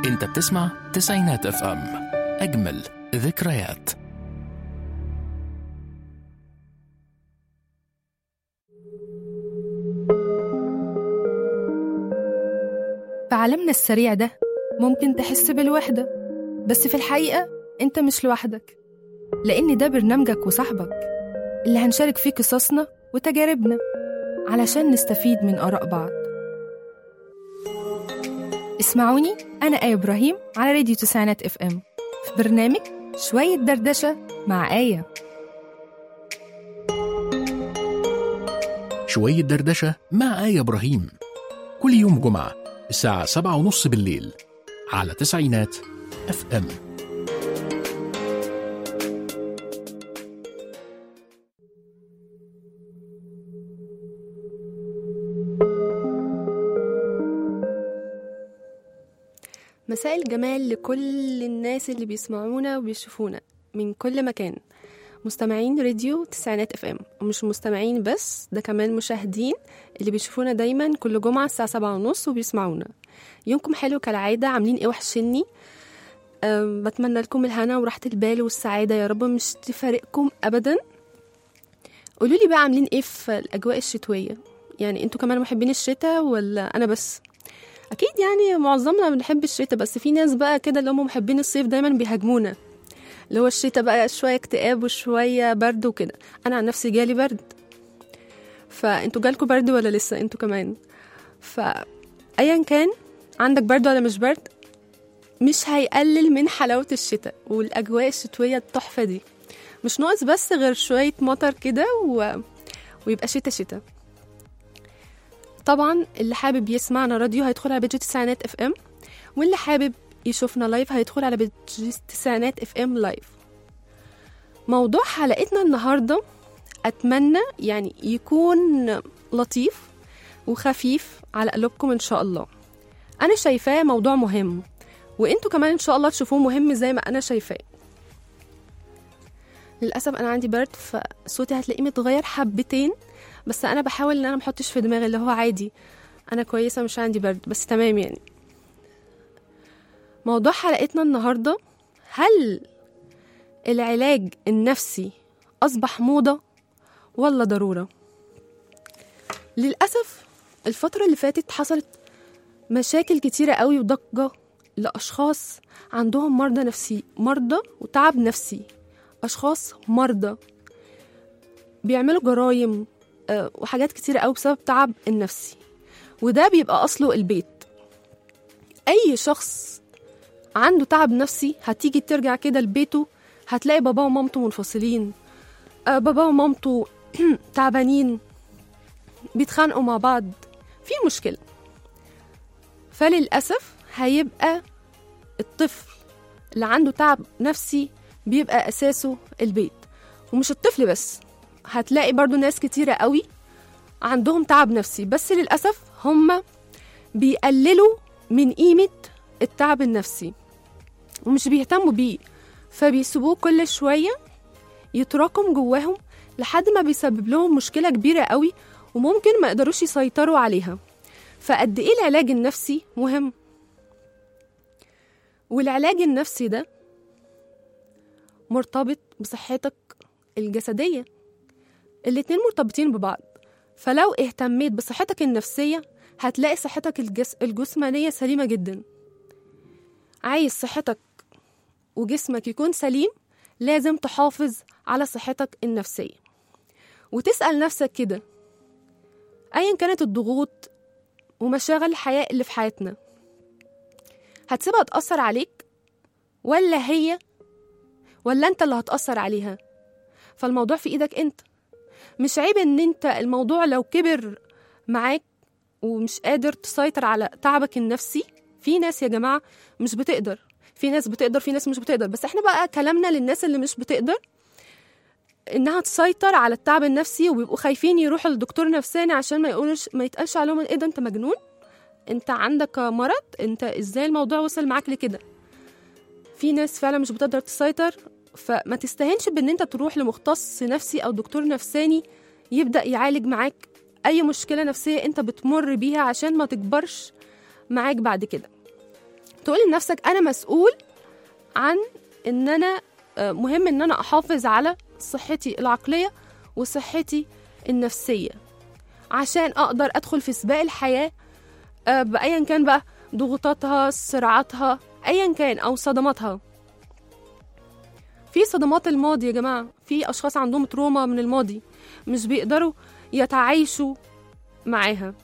انت بتسمع تسعينات اف ام اجمل ذكريات في عالمنا السريع ده ممكن تحس بالوحدة بس في الحقيقة أنت مش لوحدك لأن ده برنامجك وصاحبك اللي هنشارك فيه قصصنا وتجاربنا علشان نستفيد من آراء بعض اسمعوني أنا آية إبراهيم على راديو تسعينات اف ام في برنامج شوية دردشة مع آية شوية دردشة مع آية إبراهيم كل يوم جمعة الساعة سبعة ونص بالليل على تسعينات اف ام مساء الجمال لكل الناس اللي بيسمعونا وبيشوفونا من كل مكان مستمعين راديو تسعينات اف ام ومش مستمعين بس ده كمان مشاهدين اللي بيشوفونا دايما كل جمعة الساعة سبعة ونص وبيسمعونا يومكم حلو كالعادة عاملين ايه وحشني أم بتمنى لكم الهنا وراحة البال والسعادة يا رب مش تفارقكم أبدا قولوا لي بقى عاملين ايه في الأجواء الشتوية يعني انتوا كمان محبين الشتاء ولا أنا بس اكيد يعني معظمنا بنحب الشتاء بس في ناس بقى كده اللي هم محبين الصيف دايما بيهاجمونا اللي هو الشتاء بقى شويه اكتئاب وشويه برد وكده انا عن نفسي جالي برد فانتوا جالكوا برد ولا لسه انتوا كمان فايا كان عندك برد ولا مش برد مش هيقلل من حلاوه الشتاء والاجواء الشتويه التحفه دي مش ناقص بس غير شويه مطر كده و... ويبقى شتاء شتاء طبعا اللي حابب يسمعنا راديو هيدخل على بيج تسعينات اف ام واللي حابب يشوفنا لايف هيدخل على بيج تسعينات اف ام لايف موضوع حلقتنا النهارده اتمنى يعني يكون لطيف وخفيف على قلوبكم ان شاء الله انا شايفاه موضوع مهم وانتوا كمان ان شاء الله تشوفوه مهم زي ما انا شايفاه للاسف انا عندي برد فصوتي هتلاقيه متغير حبتين بس انا بحاول ان انا محطش في دماغي اللي هو عادي انا كويسه مش عندي برد بس تمام يعني موضوع حلقتنا النهارده هل العلاج النفسي اصبح موضه ولا ضروره للاسف الفتره اللي فاتت حصلت مشاكل كتيره قوي وضجه لاشخاص عندهم مرضى نفسي مرضى وتعب نفسي اشخاص مرضى بيعملوا جرايم آه، وحاجات كتيرة قوي بسبب تعب النفسي وده بيبقى أصله البيت أي شخص عنده تعب نفسي هتيجي ترجع كده لبيته هتلاقي باباه ومامته منفصلين آه، باباه ومامته تعبانين بيتخانقوا مع بعض في مشكلة فللأسف هيبقى الطفل اللي عنده تعب نفسي بيبقى أساسه البيت ومش الطفل بس هتلاقي برضو ناس كتيرة قوي عندهم تعب نفسي بس للأسف هم بيقللوا من قيمة التعب النفسي ومش بيهتموا بيه فبيسيبوه كل شوية يتراكم جواهم لحد ما بيسبب لهم مشكلة كبيرة قوي وممكن ما يقدروش يسيطروا عليها فقد ايه العلاج النفسي مهم والعلاج النفسي ده مرتبط بصحتك الجسدية الاتنين مرتبطين ببعض فلو اهتميت بصحتك النفسية هتلاقي صحتك الجس... الجسمانية سليمة جدا عايز صحتك وجسمك يكون سليم لازم تحافظ على صحتك النفسية وتسأل نفسك كده أيا كانت الضغوط ومشاغل الحياة اللي في حياتنا هتسيبها تأثر عليك ولا هي ولا انت اللي هتأثر عليها فالموضوع في ايدك انت مش عيب ان انت الموضوع لو كبر معاك ومش قادر تسيطر على تعبك النفسي في ناس يا جماعة مش بتقدر في ناس بتقدر في ناس مش بتقدر بس احنا بقى كلامنا للناس اللي مش بتقدر انها تسيطر على التعب النفسي وبيبقوا خايفين يروحوا لدكتور نفساني عشان ما يقولش ما يتقالش عليهم ايه ده انت مجنون انت عندك مرض انت ازاي الموضوع وصل معاك لكده في ناس فعلا مش بتقدر تسيطر فما تستهينش بان انت تروح لمختص نفسي او دكتور نفساني يبدا يعالج معاك اي مشكله نفسيه انت بتمر بيها عشان ما تكبرش معاك بعد كده تقول لنفسك انا مسؤول عن ان انا آه، مهم ان انا احافظ على صحتي العقليه وصحتي النفسيه عشان اقدر ادخل في سباق الحياه آه، بايا كان بقى ضغوطاتها صراعاتها ايا كان او صدماتها في صدمات الماضي يا جماعه في اشخاص عندهم تروما من الماضي مش بيقدروا يتعايشوا معاها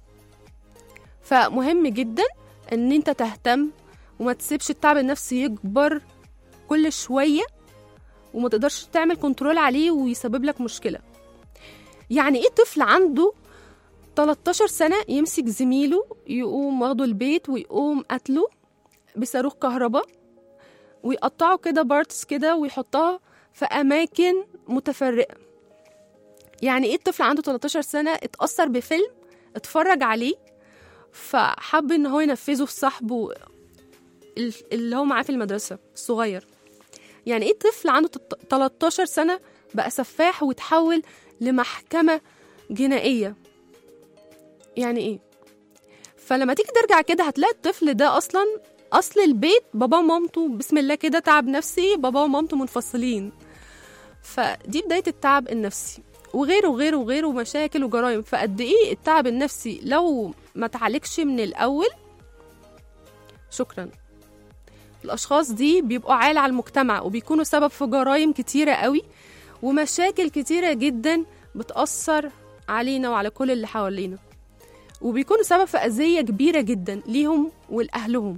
فمهم جدا ان انت تهتم وما تسيبش التعب النفسي يكبر كل شويه وما تقدرش تعمل كنترول عليه ويسبب لك مشكله يعني ايه طفل عنده 13 سنة يمسك زميله يقوم واخده البيت ويقوم قتله بصاروخ كهرباء ويقطعه كده بارتس كده ويحطها في أماكن متفرقة يعني ايه الطفل عنده 13 سنة اتأثر بفيلم اتفرج عليه فحب ان هو ينفذه في صاحبه ال- اللي هو معاه في المدرسة الصغير يعني ايه طفل عنده تط- 13 سنة بقى سفاح وتحول لمحكمة جنائية يعني ايه فلما تيجي ترجع كده هتلاقي الطفل ده اصلا اصل البيت بابا ومامته بسم الله كده تعب نفسي بابا ومامته منفصلين فدي بداية التعب النفسي وغيره وغيره وغيره مشاكل وجرائم فقد ايه التعب النفسي لو ما تعالجش من الاول شكرا الاشخاص دي بيبقوا عال على المجتمع وبيكونوا سبب في جرائم كتيرة قوي ومشاكل كتيرة جدا بتأثر علينا وعلى كل اللي حوالينا وبيكونوا سبب في أذية كبيرة جدا ليهم ولأهلهم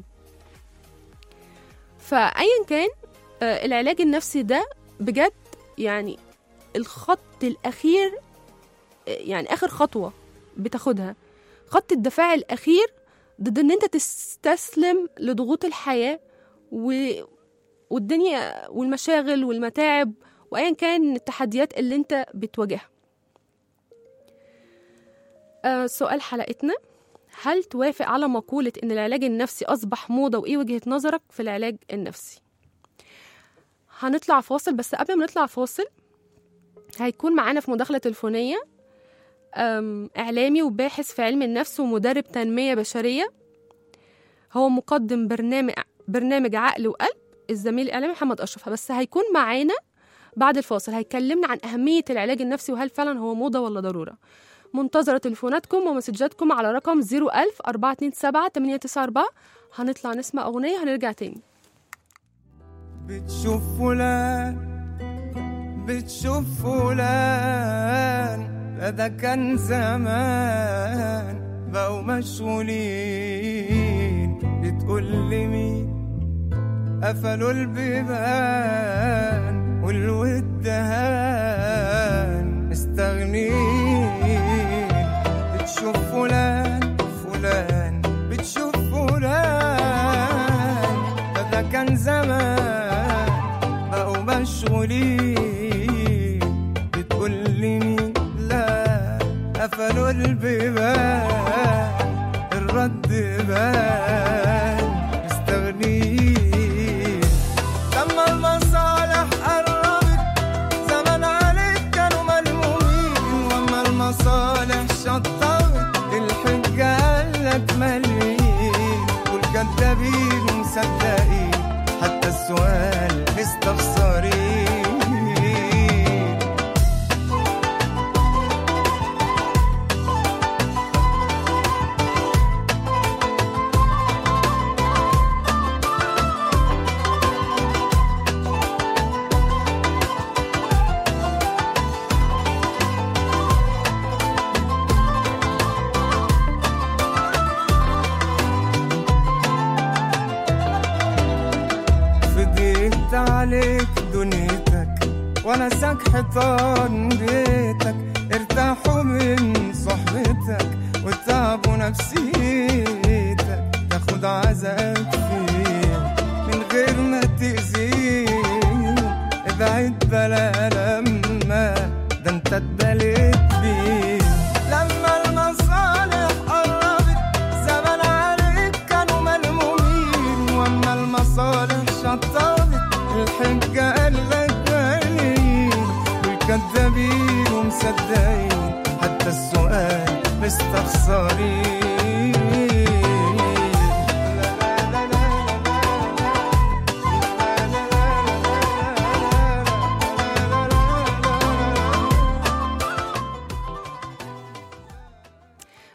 فأيا كان آه، العلاج النفسي ده بجد يعني الخط الأخير آه، يعني آخر خطوة بتاخدها خط الدفاع الأخير ضد إن أنت تستسلم لضغوط الحياة و... والدنيا والمشاغل والمتاعب وأيا كان التحديات اللي أنت بتواجهها آه سؤال حلقتنا هل توافق على مقولة إن العلاج النفسي أصبح موضة وإيه وجهة نظرك في العلاج النفسي؟ هنطلع فاصل بس قبل ما نطلع فاصل هيكون معانا في مداخلة تليفونية أم، إعلامي وباحث في علم النفس ومدرب تنمية بشرية هو مقدم برنامج برنامج عقل وقلب الزميل الإعلامي محمد أشرف بس هيكون معانا بعد الفاصل هيكلمنا عن أهمية العلاج النفسي وهل فعلا هو موضة ولا ضرورة منتظرة تليفوناتكم ومسجاتكم على رقم 01000 427 894 هنطلع نسمع أغنية هنرجع تاني بتشوف فلان بتشوف فلان لا ده كان زمان بقوا مشغولين بتقول لي مين قفلوا البيبان والود هان مستغنين بتشوف فلان فلان بتشوف فلان ده ده كان زمان بقوا مشغولين بتقول لي مين لا قفلوا البيبان الرد بان مستغنين لما المصالح قربت زمان عليك كانوا ملمومين واما المصالح شطبت الحجة قالك مليين والكدابين مصدقين حتى السؤال مستخسرين فضيت عليك دنيتك وانا ساك حيطان بيتك ارتاحوا من صحبتك وتعبوا نفسيتك تاخد عذاب فيه من غير ما تأذيهم ابعد بلا لما ده انت اتبليت بيه لما المصالح قربت زمان عليك كانوا ملمومين واما المصالح شطبت الحجة قالك مالين والكدابين ومصدقين حتى السؤال مستخسرين لا لا لا لا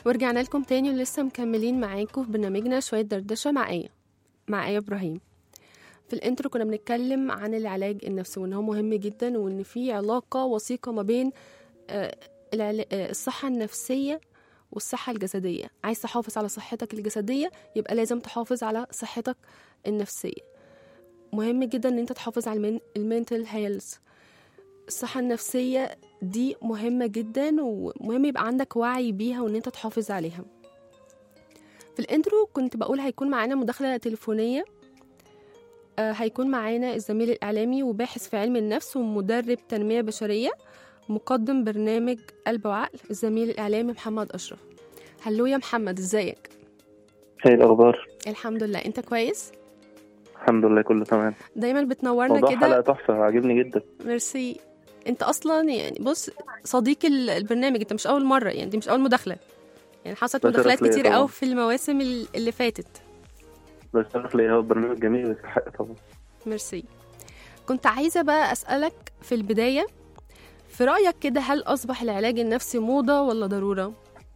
ورجعنا لكم تاني ولسه مكملين معاكم في برنامجنا شوية دردشة مع آية مع آية إبراهيم في الانترو كنا بنتكلم عن العلاج النفسي وان هو مهم جدا وان في علاقة وثيقة ما بين آه، العلا- آه، الصحة النفسية والصحة الجسدية عايز تحافظ على صحتك الجسدية يبقى لازم تحافظ على صحتك النفسية مهم جدا ان انت تحافظ على المينتال هيلث الصحة النفسية دي مهمة جدا ومهم يبقى عندك وعي بيها وان انت تحافظ عليها في الانترو كنت بقول هيكون معانا مداخلة تليفونية آه، هيكون معانا الزميل الإعلامي وباحث في علم النفس ومدرب تنمية بشرية مقدم برنامج قلب وعقل الزميل الإعلامي محمد أشرف هلو يا محمد ازيك ايه الاخبار الحمد لله انت كويس الحمد لله كله تمام دايما بتنورنا موضوع حلقه كده تحفه عاجبني جدا ميرسي انت اصلا يعني بص صديق ال- البرنامج انت مش اول مره يعني دي مش اول مداخله يعني حصلت ده شرف مداخلات ليا كتير طبعا. قوي في المواسم ال- اللي فاتت بس شرف لي هو برنامج جميل يستحق طبعا ميرسي كنت عايزه بقى اسالك في البدايه في رايك كده هل اصبح العلاج النفسي موضه ولا ضروره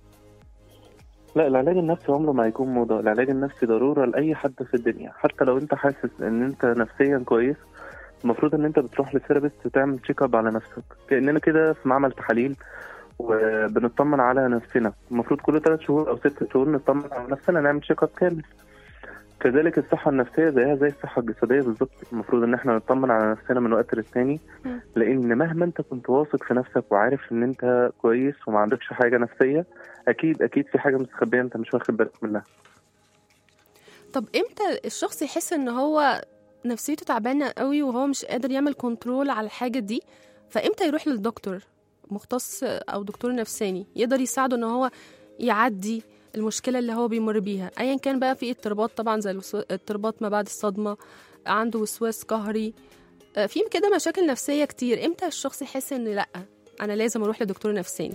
لا العلاج النفسي عمره ما هيكون موضة العلاج النفسي ضرورة لأي حد في الدنيا حتى لو انت حاسس ان انت نفسيا كويس المفروض ان انت بتروح لثيرابيست تعمل تشيك اب على نفسك كأننا كده في معمل تحاليل وبنطمن على نفسنا المفروض كل ثلاث شهور او ست شهور نطمن على نفسنا نعمل تشيك اب كامل كذلك الصحة النفسية زيها زي الصحة الجسدية بالظبط المفروض ان احنا نطمن على نفسنا من وقت للتاني مم. لان مهما انت كنت واثق في نفسك وعارف ان انت كويس وما عندكش حاجة نفسية اكيد اكيد في حاجة مستخبية انت مش واخد بالك منها طب امتى الشخص يحس ان هو نفسيته تعبانه قوي وهو مش قادر يعمل كنترول على الحاجه دي فامتى يروح للدكتور مختص او دكتور نفساني يقدر يساعده ان هو يعدي المشكله اللي هو بيمر بيها ايا كان بقى في اضطرابات طبعا زي الوسو- اضطرابات ما بعد الصدمه عنده وسواس قهري آه، في كده مشاكل نفسيه كتير امتى الشخص يحس ان لا انا لازم اروح لدكتور نفساني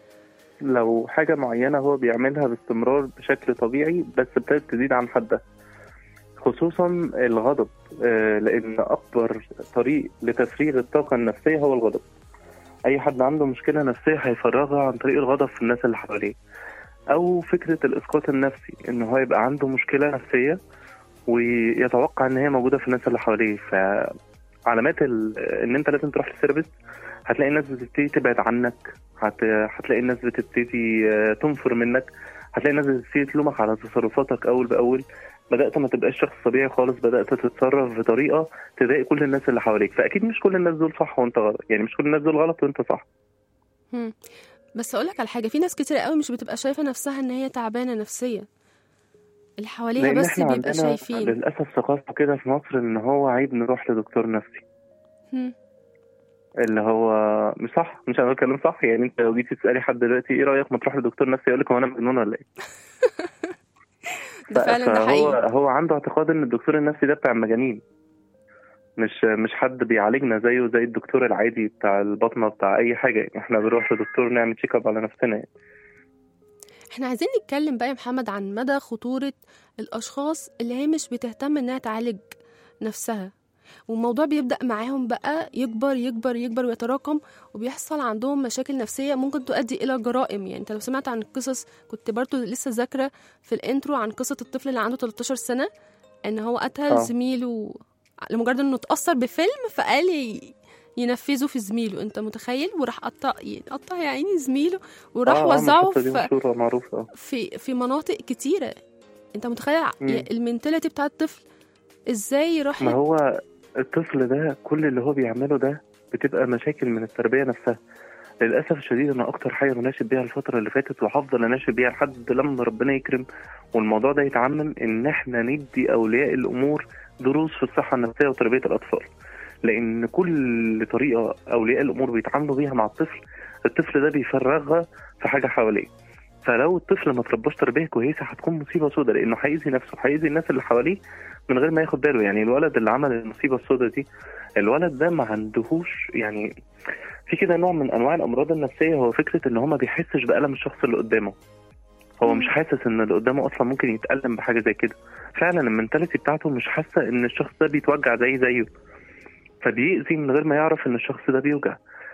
لو حاجة معينة هو بيعملها باستمرار بشكل طبيعي بس ابتدت تزيد عن حدها خصوصا الغضب آه، لأن أكبر طريق لتفريغ الطاقة النفسية هو الغضب أي حد عنده مشكلة نفسية هيفرغها عن طريق الغضب في الناس اللي حواليه أو فكرة الإسقاط النفسي إن هو يبقى عنده مشكلة نفسية ويتوقع إن هي موجودة في الناس اللي حواليه فعلامات ال- إن أنت لازم تروح للثيرابيست هتلاقي الناس بتبتدي تبعد عنك هت... هتلاقي الناس بتبتدي آه، تنفر منك هتلاقي الناس بتبتدي تلومك على تصرفاتك اول باول بدات ما تبقاش شخص طبيعي خالص بدات تتصرف بطريقه تضايق كل الناس اللي حواليك فاكيد مش كل الناس دول صح وانت غلط يعني مش كل الناس دول غلط وانت صح هم. بس اقول لك على حاجه في ناس كتير قوي مش بتبقى شايفه نفسها ان هي تعبانه نفسيا اللي حواليها لان بس احنا بيبقى عندنا شايفين للاسف ثقافه كده في مصر ان هو عيب نروح لدكتور نفسي هم. اللي هو مش صح مش انا بتكلم صح يعني انت لو جيتي تسالي حد دلوقتي ايه رايك ما تروح لدكتور نفسي يقول لك هو انا مجنون ولا ايه ده فعلا ده فهو حقيقي هو عنده اعتقاد ان الدكتور النفسي ده بتاع المجانين مش مش حد بيعالجنا زيه زي الدكتور العادي بتاع البطنه بتاع اي حاجه يعني احنا بنروح لدكتور نعمل تشيك اب على نفسنا يعني. احنا عايزين نتكلم بقى يا محمد عن مدى خطورة الأشخاص اللي هي مش بتهتم إنها تعالج نفسها والموضوع بيبدأ معاهم بقى يكبر يكبر يكبر ويتراكم وبيحصل عندهم مشاكل نفسية ممكن تؤدي إلى جرائم يعني انت لو سمعت عن قصص كنت برضو لسه ذاكرة في الانترو عن قصة الطفل اللي عنده 13 سنة ان هو قتل آه. زميله لمجرد انه اتأثر بفيلم فقال ي- ينفذه في زميله انت متخيل وراح قطع قطع يا عيني زميله وراح آه، آه، وزعه القصة دي في مشهوره معروفه آه. في في مناطق كتيرة انت متخيل مم. المنتاليتي بتاع الطفل ازاي يروح ما هو الطفل ده كل اللي هو بيعمله ده بتبقى مشاكل من التربيه نفسها للاسف الشديد انا اكتر حاجه بناشد بيها الفتره اللي فاتت وهفضل اناشد بيها لحد لما ربنا يكرم والموضوع ده يتعمم ان احنا ندي اولياء الامور دروس في الصحه النفسيه وتربيه الاطفال لان كل طريقه اولياء الامور بيتعاملوا بيها مع الطفل الطفل ده بيفرغها في حاجه حواليه فلو الطفل ما ترباش تربيه كويسه هتكون مصيبه سوداء لانه هيأذي نفسه هيأذي الناس اللي حواليه من غير ما ياخد باله يعني الولد اللي عمل المصيبه السوداء دي الولد ده ما عندهوش يعني في كده نوع من انواع الامراض النفسيه هو فكره ان هو ما بيحسش بالم الشخص اللي قدامه هو مم. مش حاسس ان اللي قدامه اصلا ممكن يتألم بحاجه زي كده فعلا المنتاليتي بتاعته مش حاسه ان الشخص ده بيتوجع زي زيه فبيأذي من غير ما يعرف ان الشخص ده بيوجع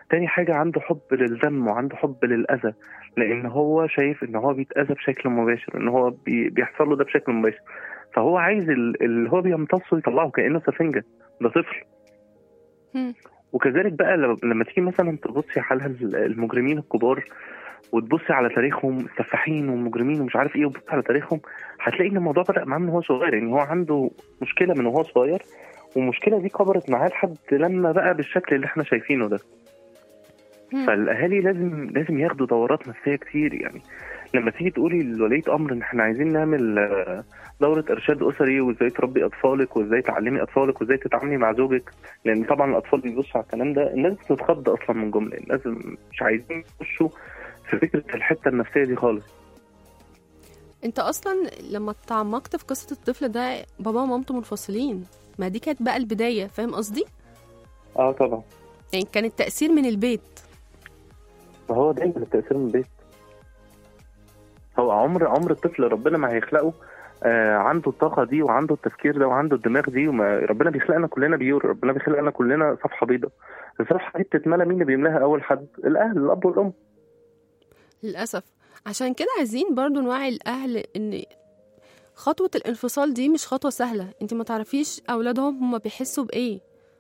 تاني حاجة عنده حب للذم وعنده حب للأذى لأن هو شايف إن هو بيتأذى بشكل مباشر إن هو بي بيحصل له ده بشكل مباشر فهو عايز ال- اللي هو بيمتصه يطلعه كأنه سفنجة ده طفل مم. وكذلك بقى لما- لما تيجي مثلا تبصي على ال- المجرمين الكبار وتبصي على تاريخهم السفاحين والمجرمين ومش عارف ايه وتبصي على تاريخهم هتلاقي ان الموضوع بدأ معاه من هو صغير يعني هو عنده مشكلة من وهو صغير والمشكلة دي كبرت معاه لحد لما بقى بالشكل اللي احنا شايفينه ده مم. فالاهالي لازم لازم ياخدوا دورات نفسيه كتير يعني لما تيجي تقولي لولية امر ان احنا عايزين نعمل آه، دوره ارشاد اسري وازاي تربي اطفالك وازاي تعلمي اطفالك وازاي تتعاملي مع زوجك لان طبعا الاطفال بيبصوا على الكلام ده الناس بتتخض اصلا من جمله الناس مش عايزين يخشوا في فكره الحته النفسيه دي خالص انت اصلا لما تعمقت في قصه الطفل ده بابا ومامته منفصلين ما دي كانت بقى البدايه فاهم قصدي اه طبعا يعني كان التاثير من البيت ما هو دايما التاثير من البيت هو عمر عمر الطفل ربنا ما هيخلقه آه عنده الطاقه دي وعنده التفكير ده وعنده الدماغ دي وما ربنا بيخلقنا كلنا بيور ربنا بيخلقنا كلنا صفحه بيضاء الصفحه دي بتتملى مين اللي بيملاها اول حد الاهل الاب والام للاسف عشان كده عايزين برضو نوعي الاهل ان خطوه الانفصال دي مش خطوه سهله انت ما تعرفيش اولادهم هما بيحسوا بايه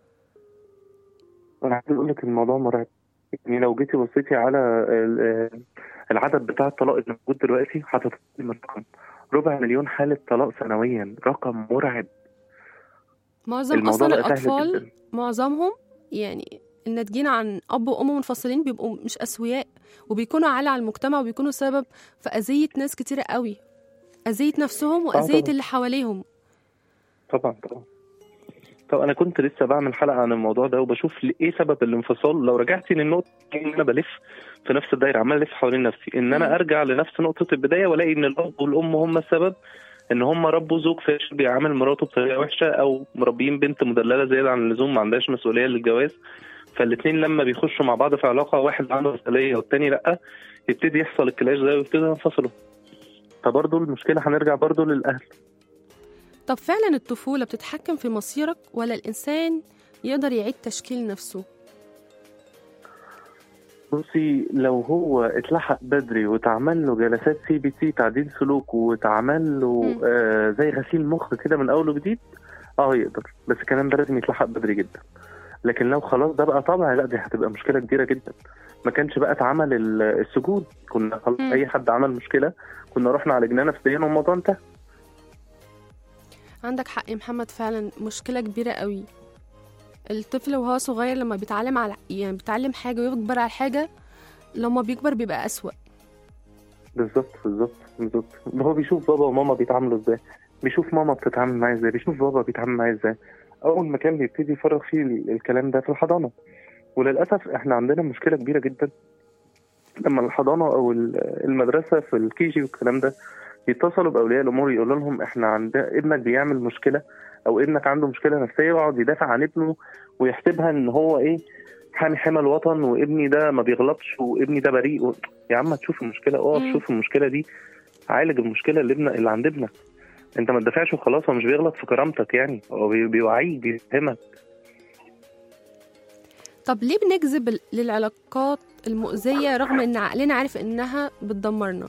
انا عايز اقول لك الموضوع مرعب يعني لو جيتي بصيتي على ال- آه، العدد بتاع الطلاق اللي موجود دلوقتي هتطلعي من رقم ربع مليون حاله طلاق سنويا رقم مرعب معظم الموضوع اصلا بقى سهل الاطفال جدا معظمهم يعني الناتجين عن اب وام منفصلين بيبقوا مش اسوياء وبيكونوا عالة على المجتمع وبيكونوا سبب في اذيه ناس كتيره قوي اذيه نفسهم واذيه طبعا. اللي حواليهم طبعا طبعا طب انا كنت لسه بعمل حلقه عن الموضوع ده وبشوف ل- ايه سبب الانفصال لو رجعتي للنقطه دي ان انا بلف في نفس الدايره عمال الف حوالين نفسي ان مم. انا ارجع لنفس نقطه البدايه والاقي ان الاب والام هم السبب ان هم ربوا زوج فاشل بيعامل مراته بطريقه وحشه او مربيين بنت مدلله زياده عن اللزوم ما عندهاش مسؤوليه للجواز فالاثنين لما بيخشوا مع بعض في علاقه واحد عنده مسؤوليه والتاني لا يبتدي يحصل الكلاش ده ويبتدوا ينفصلوا فبرضه المشكله هنرجع برضه للاهل طب فعلا الطفوله بتتحكم في مصيرك ولا الانسان يقدر يعيد تشكيل نفسه بصي لو هو اتلحق بدري واتعمل له جلسات سي بي تي تعديل سلوك واتعمل له مم. آه زي غسيل مخ كده من اول وجديد اه يقدر بس الكلام ده لازم يتلحق بدري جدا لكن لو خلاص ده بقى طبع لا دي هتبقى مشكله كبيره جدا ما كانش بقى اتعمل ال- السجود كنا خلاص مم. اي حد عمل مشكله كنا رحنا عالجناه نفسيا والموضوع انتهى عندك حق يا محمد فعلا مشكله كبيره قوي الطفل وهو صغير لما بيتعلم على يعني بيتعلم حاجه ويكبر على حاجه لما بيكبر بيبقى اسوأ بالظبط بالظبط بالظبط هو بيشوف بابا وماما بيتعاملوا ازاي بيشوف ماما بتتعامل معاه ازاي بيشوف بابا بيتعامل معاه ازاي اول مكان بيبتدي يفرغ فيه ال- الكلام ده في الحضانه وللاسف احنا عندنا مشكله كبيره جدا لما الحضانه او ال- المدرسه في الكي جي والكلام ده يتصلوا باولياء الامور يقولوا لهم احنا عندنا ابنك بيعمل مشكله او ابنك عنده مشكله نفسيه ويقعد يدافع عن ابنه ويحسبها ان هو ايه حامي حمى الوطن وابني ده ما بيغلطش وابني ده بريء و... يا عم تشوف المشكله اقف مم. شوف المشكله دي عالج المشكله اللي ابن اللي عند ابنك انت ما تدافعش وخلاص هو مش بيغلط في كرامتك يعني هو بي- بيوعيك بيفهمك طب ليه بنجذب ال- للعلاقات المؤذيه رغم ان عقلنا عارف انها بتدمرنا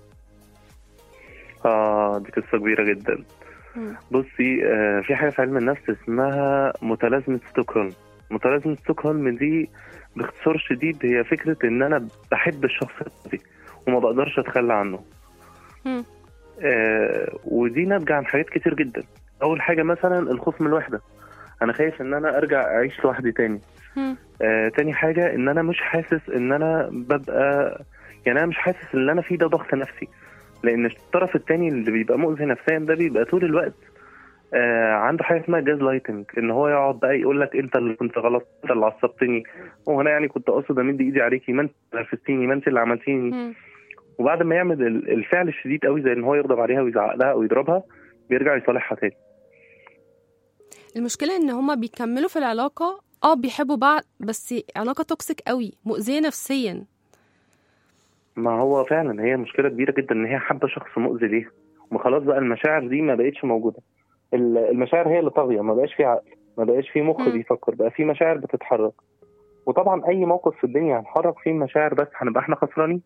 اه دي قصه كبيره جدا مم. بصي آه في حاجه في علم النفس اسمها متلازمه ستوكهولم متلازمه ستوكهولم دي باختصار شديد هي فكره ان انا بحب الشخص دي وما بقدرش اتخلى عنه مم. آه ودي ناتجه عن حاجات كتير جدا اول حاجه مثلا الخوف من الوحده انا خايف ان انا ارجع اعيش لوحدي تاني مم. آه تاني حاجة إن أنا مش حاسس إن أنا ببقى يعني أنا مش حاسس إن اللي أنا فيه ده ضغط نفسي لأن الطرف التاني اللي بيبقى مؤذي نفسيا ده بيبقى طول الوقت آه عنده حاجة اسمها جاز لايتنج إن هو يقعد بقى يقول لك أنت اللي كنت غلط أنت اللي عصبتني وأنا يعني كنت قاصد أمد إيدي عليكي ما أنت اللي نرفزتيني ما أنت اللي عملتيني مم. وبعد ما يعمل ال- الفعل الشديد قوي زي إن هو يغضب عليها ويزعق لها أو يضربها بيرجع يصالحها تاني المشكله ان هما بيكملوا في العلاقه اه بيحبوا بعض بس علاقه توكسيك قوي مؤذيه نفسيا ما هو فعلا هي مشكله كبيره جدا ان هي حابه شخص مؤذي ليها وخلاص بقى المشاعر دي ما بقتش موجوده ال- المشاعر هي اللي طاغيه ما بقاش في عقل ما بقاش في مخ مم. بيفكر بقى في مشاعر بتتحرك وطبعا اي موقف في الدنيا هنحرك فيه مشاعر بس هنبقى احنا خسرانين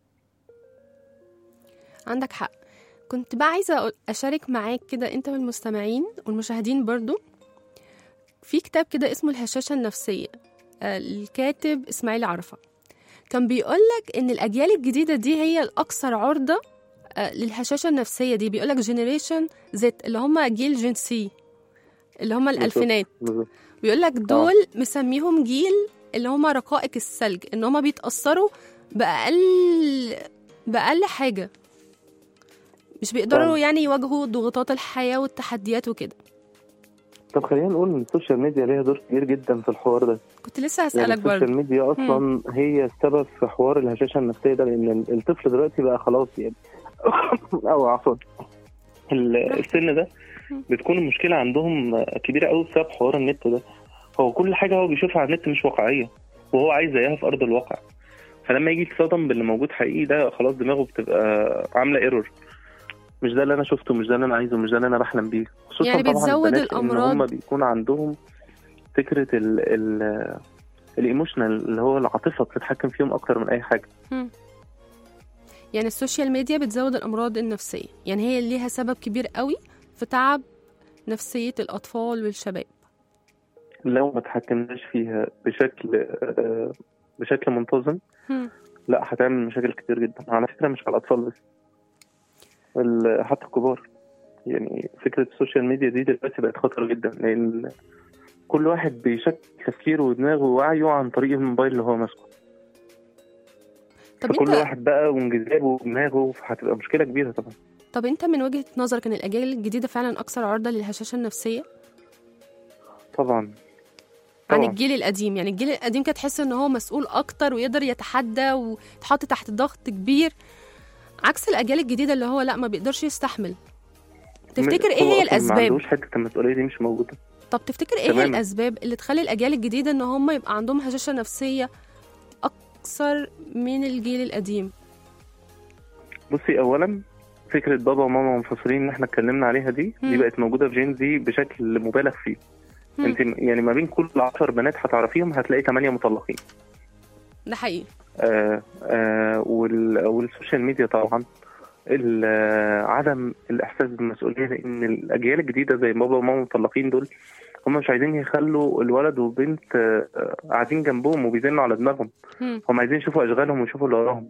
عندك حق كنت بقى عايزة أقول- أشارك معاك كده أنت والمستمعين والمشاهدين برضو في كتاب كده اسمه الهشاشة النفسية آه، الكاتب إسماعيل عرفة كان بيقولك إن الأجيال الجديدة دي هي الأكثر عرضة آه، للهشاشة النفسية دي بيقولك جينيريشن زد اللي هم جيل جين سي اللي هم الألفينات بالظبط. بيقول لك دول مسميهم جيل اللي هم رقائق الثلج ان هم بيتاثروا باقل باقل حاجه مش بيقدروا فعلا. يعني يواجهوا ضغوطات الحياه والتحديات وكده طب خلينا نقول ان السوشيال ميديا ليها دور كبير جدا في الحوار ده كنت لسه يعني هسالك برضه السوشيال ميديا اصلا هي السبب في حوار الهشاشه النفسيه ده لان الطفل دلوقتي بقى خلاص يعني او عفوا ال- السن ده بتكون المشكله عندهم كبيره قوي بسبب حوار النت ده هو كل حاجه هو بيشوفها على النت مش واقعيه وهو عايز زيها في ارض الواقع فلما يجي يتصدم باللي موجود حقيقي ده خلاص دماغه بتبقى عامله ايرور مش ده اللي انا شفته مش ده اللي انا عايزه مش ده اللي انا بحلم بيه خصوصا يعني طبعا بتزود البنات لأن الأمراض. هم بيكون عندهم فكره ال ال الايموشنال اللي هو العاطفه بتتحكم فيهم اكتر من اي حاجه يعني السوشيال ميديا بتزود الامراض النفسيه يعني هي ليها سبب كبير قوي في تعب نفسيه الاطفال والشباب لو ما تحكمناش فيها بشكل آه، بشكل منتظم هم. لا هتعمل مشاكل كتير جدا على فكره مش على الاطفال بس ال- حتى الكبار يعني فكره السوشيال ميديا دي دلوقتي بقت خطر جدا لان كل واحد بيشكل تفكيره ودماغه ووعيه عن طريق الموبايل اللي هو ماسكه طب فكل انت واحد بقى وانجذابه ودماغه هتبقى مشكله كبيره طبعا طب انت من وجهه نظرك ان الاجيال الجديده فعلا اكثر عرضه للهشاشه النفسيه طبعا عن طبعا الجيل القديم يعني الجيل القديم كان تحس ان هو مسؤول اكتر ويقدر يتحدى ويتحط تحت ضغط كبير عكس الاجيال الجديده اللي هو لا ما بيقدرش يستحمل تفتكر ايه هو هي أصلاً ما الاسباب عندوش حته المسؤوليه دي مش موجوده طب تفتكر ايه هي تماماً. الاسباب اللي تخلي الاجيال الجديده ان هم يبقى عندهم هشاشه نفسيه اكثر من الجيل القديم بصي اولا فكره بابا وماما منفصلين اللي احنا اتكلمنا عليها دي دي مم. بقت موجوده في جين زي بشكل مبالغ فيه مم. انت يعني ما بين كل 10 بنات هتعرفيهم هتلاقي 8 مطلقين ده حقيقي آه آه وال والسوشيال ميديا طبعا ال- آه، عدم الاحساس بالمسؤوليه لان الاجيال الجديده زي بابا وماما مطلقين دول هم مش عايزين يخلوا الولد والبنت آه، آه، قاعدين جنبهم وبيزنوا على دماغهم مم. هم عايزين يشوفوا اشغالهم ويشوفوا اللي وراهم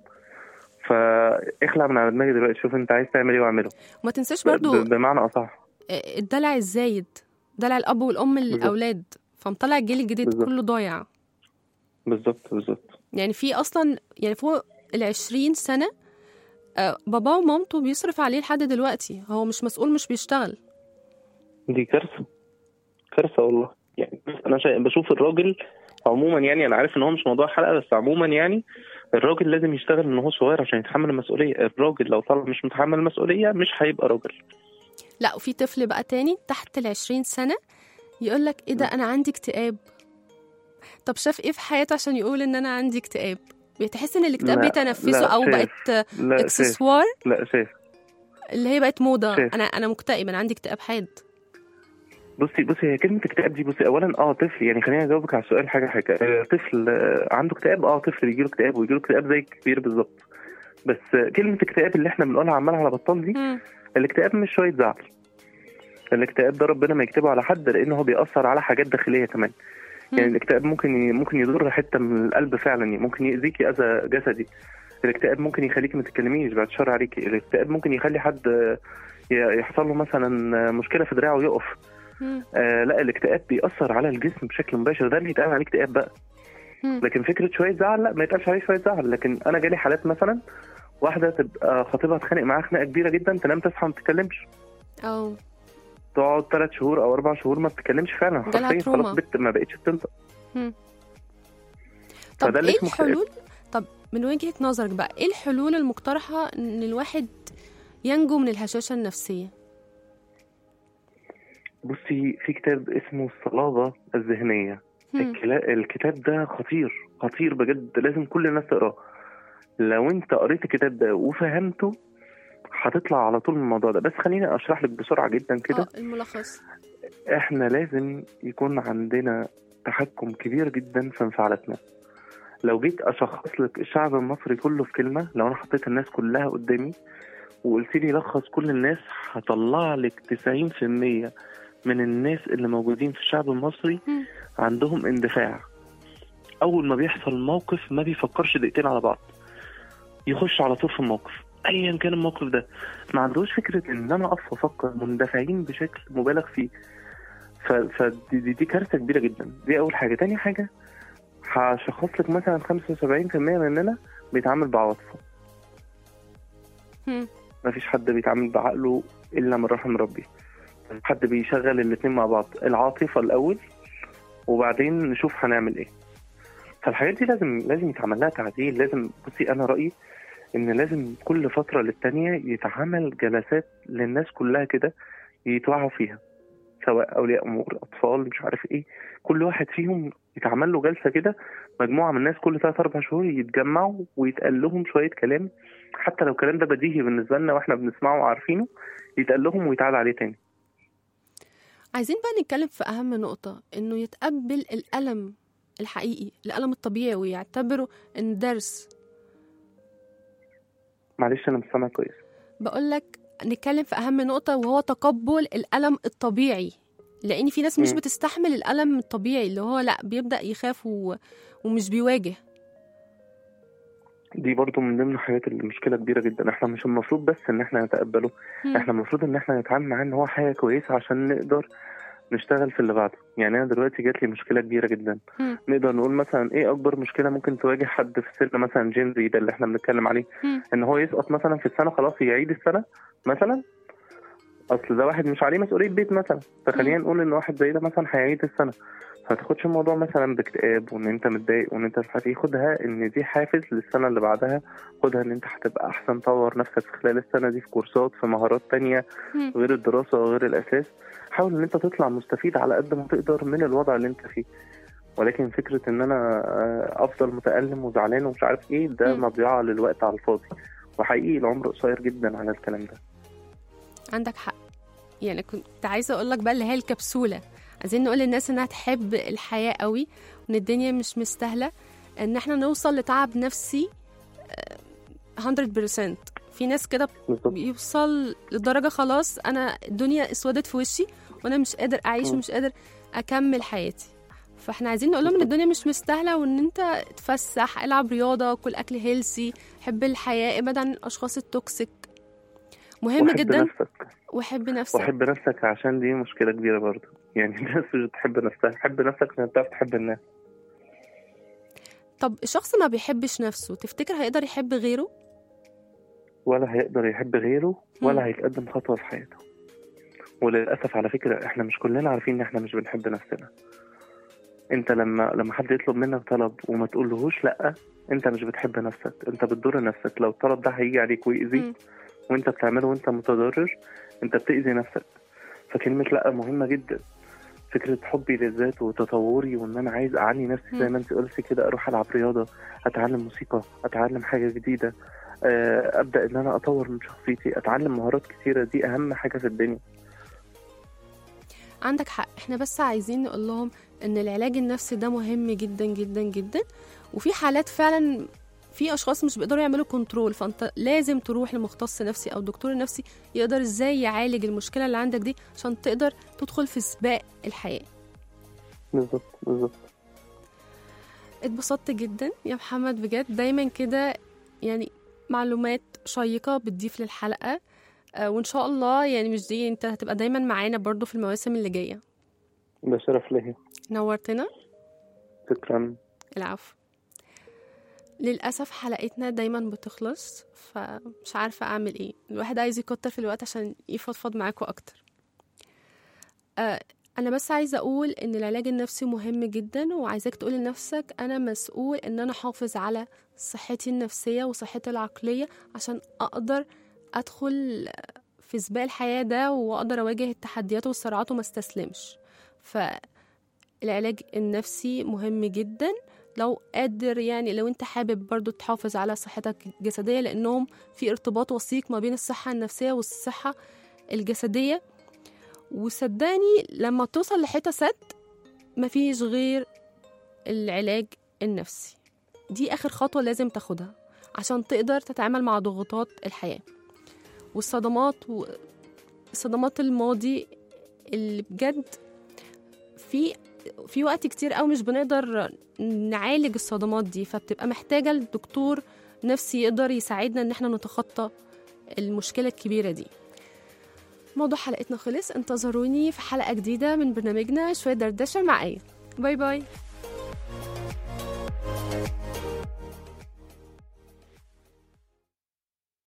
فاخلع من على دماغي دلوقتي شوف انت عايز تعمل ايه واعمله وما تنساش برضو ب- بمعنى اصح الدلع الزايد دلع الاب والام للاولاد فمطلع الجيل الجديد بالظبط. كله ضايع بالظبط بالظبط يعني في اصلا يعني فوق العشرين سنه آه، باباه ومامته بيصرف عليه لحد دلوقتي هو مش مسؤول مش بيشتغل دي كارثه كارثه والله يعني انا شا... بشوف الراجل عموما يعني انا عارف ان هو مش موضوع حلقه بس عموما يعني الراجل لازم يشتغل من هو صغير عشان يتحمل المسؤوليه الراجل لو طلع مش متحمل المسؤوليه مش هيبقى راجل لا وفي طفل بقى تاني تحت العشرين سنة يقول لك ايه ده انا عندي اكتئاب طب شاف ايه في حياته عشان يقول ان انا عندي اكتئاب بتحس ان الاكتئاب لا، بيتنفسه لا، او شايف. بقت لا شايف اكسسوار لا شايف اللي هي بقت موضه شايف. انا انا مكتئب انا عندي اكتئاب حاد بصي بصي هي كلمه اكتئاب دي بصي اولا اه طفل يعني خليني اجاوبك على السؤال حاجه حاجه آه، طفل آه، عنده اكتئاب اه طفل بيجيله اكتئاب ويجيله اكتئاب زي الكبير بالظبط بس آه، كلمه اكتئاب اللي احنا بنقولها عمال على بطال دي مم. الاكتئاب مش شويه زعل الاكتئاب ده ربنا ما يكتبه على حد لان هو بيأثر على حاجات داخليه كمان يعني مم. الاكتئاب ممكن ي... ممكن يضر حته من القلب فعلا يعني ممكن يأذيكي اذى جسدي الاكتئاب ممكن يخليكي ما تتكلميش بعد الشر عليكي الاكتئاب ممكن يخلي حد آه، ي- يحصل له مثلا آه، مشكله في دراعه ويقف مم. آه لا الاكتئاب بيأثر على الجسم بشكل مباشر ده اللي يتقال عليه اكتئاب بقى مم. لكن فكره شويه زعل لا ما يتقالش عليه شويه زعل لكن انا جالي حالات مثلا واحده تبقى خطيبها اتخانق معاها خناقه كبيره جدا تنام تصحى ما تتكلمش او تقعد ثلاث شهور او اربع شهور ما بتتكلمش فعلا جالها حرفيا تروما. خلاص بت ما بقتش بتنطق طب فده اللي ايه اسمه اكتئاب. الحلول طب من وجهة نظرك بقى ايه الحلول المقترحة ان الواحد ينجو من الهشاشة النفسية بصي في كتاب اسمه الصلابه الذهنيه مم. الكلا- الكتاب ده خطير خطير بجد لازم كل الناس تقراه لو انت قريت الكتاب ده وفهمته هتطلع على طول من الموضوع ده بس خليني اشرح لك بسرعه جدا كده اه الملخص احنا لازم يكون عندنا تحكم كبير جدا في انفعالاتنا لو جيت اشخص لك الشعب المصري كله في كلمه لو انا حطيت الناس كلها قدامي وقلت لي لخص كل الناس هطلع لك 90% من الناس اللي موجودين في الشعب المصري مم. عندهم اندفاع اول ما بيحصل موقف ما بيفكرش دقيقتين على بعض يخش على طول في الموقف ايا كان الموقف ده ما عندوش فكره ان انا اقف وافكر مندفعين بشكل مبالغ فيه ف... فدي دي, دي كارثه كبيره جدا دي اول حاجه تاني حاجه هشخص لك مثلا 75% مننا بيتعامل بعواطفه مم. مفيش حد بيتعامل بعقله الا من رحم ربي حد بيشغل الاتنين مع بعض العاطفه الاول وبعدين نشوف هنعمل ايه فالحاجات دي لازم لازم يتعمل لها تعديل لازم بصي انا رايي ان لازم كل فتره للتانيه يتعمل جلسات للناس كلها كده يتوعوا فيها سواء اولياء امور اطفال مش عارف ايه كل واحد فيهم يتعمل له جلسه كده مجموعه من الناس كل ثلاث اربع شهور يتجمعوا ويتقال لهم شويه كلام حتى لو الكلام ده بديهي بالنسبه لنا واحنا بنسمعه وعارفينه يتقال لهم ويتعاد عليه تاني عايزين بقى نتكلم في أهم نقطة إنه يتقبل الألم الحقيقي الألم الطبيعي ويعتبره إن درس معلش انا مش سامع كويس بقولك نتكلم في أهم نقطة وهو تقبل الألم الطبيعي لأن في ناس مش مم. بتستحمل الألم الطبيعي اللي هو لأ بيبدأ يخاف و... ومش بيواجه دي برضو من ضمن الحاجات اللي مشكله كبيره جدا احنا مش المفروض بس ان احنا نتقبله مم. احنا المفروض ان احنا نتعامل معاه ان هو حاجه كويسه عشان نقدر نشتغل في اللي بعده يعني انا دلوقتي جات لي مشكله كبيره جدا مم. نقدر نقول مثلا ايه اكبر مشكله ممكن تواجه حد في سن مثلا جين زي ده اللي احنا بنتكلم عليه مم. ان هو يسقط مثلا في السنه خلاص يعيد السنه مثلا اصل ده واحد مش عليه مسؤوليه بيت مثلا فخلينا نقول ان واحد زي ده مثلا هيعيد السنه فتاخدش الموضوع مثلا باكتئاب وان انت متضايق وان انت مش عارف ايه خدها ان دي حافز للسنه اللي بعدها خدها ان انت هتبقى احسن طور نفسك في خلال السنه دي في كورسات في مهارات تانية مم. غير الدراسه وغير الاساس حاول ان انت تطلع مستفيد على قد ما تقدر من الوضع اللي انت فيه ولكن فكره ان انا آه، افضل متالم وزعلان ومش عارف ايه ده مم. مضيعه للوقت على الفاضي وحقيقي العمر قصير جدا على الكلام ده عندك حق يعني كنت عايزه اقول لك بقى اللي هي الكبسوله عايزين نقول للناس انها تحب الحياه قوي وان الدنيا مش مستاهله ان احنا نوصل لتعب نفسي آه، 100% في ناس كده بالظبط بيوصل لدرجه خلاص انا الدنيا اسودت في وشي وانا مش قادر اعيش مم. ومش قادر اكمل حياتي فاحنا عايزين نقول لهم ان الدنيا مش مستاهله وان انت تفسح العب رياضه كل اكل هيلسي حب الحياه ابعد عن الاشخاص التوكسيك مهم وحب جدا نفسك وحب نفسك وحب نفسك عشان دي مشكله كبيره برضه يعني الناس مش بتحب نفسها حب نفسك عشان تعرف تحب الناس طب الشخص ما بيحبش نفسه تفتكر هيقدر يحب غيره ولا هيقدر يحب غيره ولا مم. هيتقدم خطوه في حياته وللاسف على فكره احنا مش كلنا عارفين ان احنا مش بنحب نفسنا انت لما لما حد يطلب منك طلب وما تقولهوش لا انت مش بتحب نفسك انت بتضر نفسك لو الطلب ده هيجي عليك مم. ويأذيك وانت بتعمله وانت متضرر انت بتأذي نفسك فكلمة لا مهمة جدا فكرة حبي للذات وتطوري وان انا عايز اعلي نفسي زي مم. ما انت قلتي كده اروح العب رياضة اتعلم موسيقى اتعلم حاجة جديدة آه، ابدا ان انا اطور من شخصيتي اتعلم مهارات كتيرة دي اهم حاجة في الدنيا عندك حق احنا بس عايزين نقول لهم ان العلاج النفسي ده مهم جدا جدا جدا وفي حالات فعلا في اشخاص مش بيقدروا يعملوا كنترول فانت لازم تروح لمختص نفسي او دكتور نفسي يقدر ازاي يعالج المشكله اللي عندك دي عشان تقدر تدخل في سباق الحياه بالظبط بالظبط اتبسطت جدا يا محمد بجد دايما كده يعني معلومات شيقة بتضيف للحلقة آه، وإن شاء الله يعني مش دي أنت هتبقى دايما معانا برضو في المواسم اللي جاية ده شرف ليا نورتنا شكرا العفو للأسف حلقتنا دايما بتخلص فمش عارفة أعمل إيه الواحد عايز يكتر في الوقت عشان يفضفض معاكوا أكتر آه أنا بس عايزة أقول إن العلاج النفسي مهم جدا وعايزاك تقول لنفسك أنا مسؤول إن أنا أحافظ على صحتي النفسية وصحتي العقلية عشان أقدر أدخل في سباق الحياة ده وأقدر أواجه التحديات والصراعات وما استسلمش فالعلاج النفسي مهم جدا لو قادر يعني لو انت حابب برضو تحافظ على صحتك الجسدية لأنهم في ارتباط وثيق ما بين الصحة النفسية والصحة الجسدية وصدقني لما توصل لحتة سد مفيش غير العلاج النفسي دي آخر خطوة لازم تاخدها عشان تقدر تتعامل مع ضغوطات الحياة والصدمات و... صدمات الماضي اللي بجد في في وقت كتير قوي مش بنقدر نعالج الصدمات دي فبتبقى محتاجة لدكتور نفسي يقدر يساعدنا ان احنا نتخطى المشكلة الكبيرة دي موضوع حلقتنا خلص انتظروني في حلقة جديدة من برنامجنا شوية دردشة مع آية باي باي